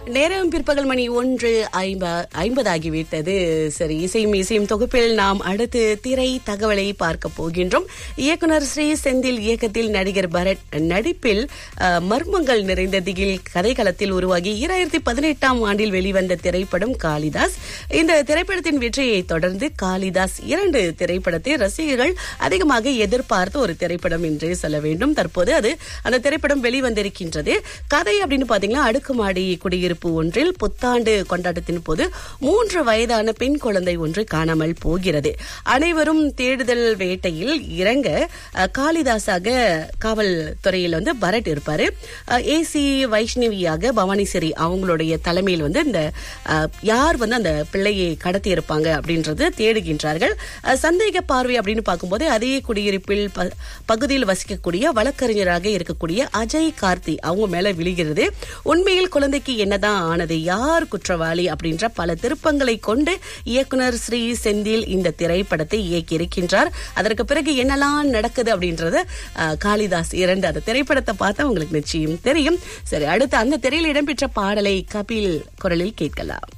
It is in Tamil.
நேரம் பிற்பகல் மணி ஒன்று ஐம்ப ஐம்பதாகிவிட்டது சரி இசையும் இசையும் தொகுப்பில் நாம் அடுத்து திரை தகவலை பார்க்க போகின்றோம் இயக்குனர் ஸ்ரீ செந்தில் இயக்கத்தில் நடிகர் பரத் நடிப்பில் அஹ், மர்மங்கள் நிறைந்த திகில் கதைக்களத்தில் உருவாகி இரண்டாயிரத்தி பதினெட்டாம் ஆண்டில் வெளிவந்த திரைப்படம் காளிதாஸ் இந்த திரைப்படத்தின் வெற்றியை தொடர்ந்து காளிதாஸ் இரண்டு திரைப்படத்தை ரசிகர்கள் அதிகமாக எதிர்பார்த்த ஒரு திரைப்படம் என்றே சொல்ல வேண்டும் தற்போது அது அந்த திரைப்படம் வெளிவந்திருக்கின்றது கதை அப்படின்னு பாத்தீங்கன்னா அடுக்குமாடி குடியிருப்பு ஒன்றில் புத்தாண்டு கொண்டாட்டத்தின் போது மூன்று வயதான பெண் குழந்தை ஒன்று காணாமல் போகிறது அனைவரும் தேடுதல் வேட்டையில் இறங்க அஹ், காளிதாஸாக காவல்துறையில் வந்து பரட் இருப்பாரு ஏசி வைஷ்ணவியாக பவானிசரி அவங்களுடைய தலைமையில் வந்து இந்த அஹ், யார் வந்து அந்த பிள்ளையை கடத்தி இருப்பாங்க அப்படின்றது தேடுகின்றார்கள் அஹ், சந்தேக பார்வை அப்படின்னு பார்க்கும்போது அதே குடியிருப்பில் ப- பகுதியில் வசிக்கக்கூடிய வழக்கறிஞராக இருக்கக்கூடிய அஜய் கார்த்தி அவங்க மேல விழுகிறது உண்மையில் குழந்தைக்கு என்னதான் ஆனது யார் குற்றவாளி அப்படின்ற பல திருப்பங்களை கொண்டு இயக்குனர் ஸ்ரீ செந்தில் இந்த திரைப்படத்தை இயக்கியிருக்கின்றார் அதற்கு பிறகு என்னெல்லாம் நடக்குது அப்படின்றத அஹ், காளிதாஸ் இரண்டு அந்த திரைப்படத்தை பார்த்தா உங்களுக்கு நிச்சயம் தெரியும் சரி அடுத்து அந்த திரையில் இடம்பெற்ற பாடலை கபில் குரலில் கேட்கலாம்